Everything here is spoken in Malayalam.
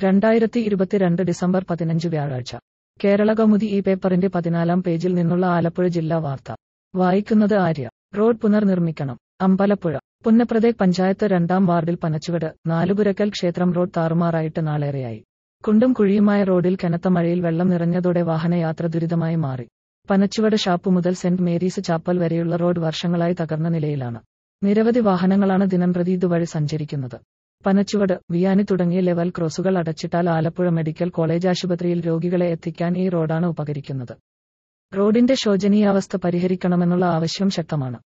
രണ്ടായിരത്തി ഇരുപത്തിരണ്ട് ഡിസംബർ പതിനഞ്ച് വ്യാഴാഴ്ച കേരള കൗമുദി ഈ പേപ്പറിന്റെ പതിനാലാം പേജിൽ നിന്നുള്ള ആലപ്പുഴ ജില്ലാ വാർത്ത വായിക്കുന്നത് ആര്യ റോഡ് പുനർനിർമ്മിക്കണം അമ്പലപ്പുഴ പുന്നപ്രദേശ് പഞ്ചായത്ത് രണ്ടാം വാർഡിൽ പനച്ചുവട് നാലുപുരക്കൽ ക്ഷേത്രം റോഡ് താറുമാറായിട്ട് നാളേറെയായി കുണ്ടും കുഴിയുമായ റോഡിൽ കനത്ത മഴയിൽ വെള്ളം നിറഞ്ഞതോടെ വാഹനയാത്ര ദുരിതമായി മാറി പനച്ചുവട് ഷാപ്പ് മുതൽ സെന്റ് മേരീസ് ചാപ്പൽ വരെയുള്ള റോഡ് വർഷങ്ങളായി തകർന്ന നിലയിലാണ് നിരവധി വാഹനങ്ങളാണ് ദിനംപ്രതി ഇതുവഴി സഞ്ചരിക്കുന്നത് പനച്ചുവട് വിയാനി തുടങ്ങിയ ലെവൽ ക്രോസുകൾ അടച്ചിട്ടാൽ ആലപ്പുഴ മെഡിക്കൽ കോളേജ് ആശുപത്രിയിൽ രോഗികളെ എത്തിക്കാൻ ഈ റോഡാണ് ഉപകരിക്കുന്നത് റോഡിന്റെ ശോചനീയാവസ്ഥ പരിഹരിക്കണമെന്നുള്ള ആവശ്യം ശക്തമാണ്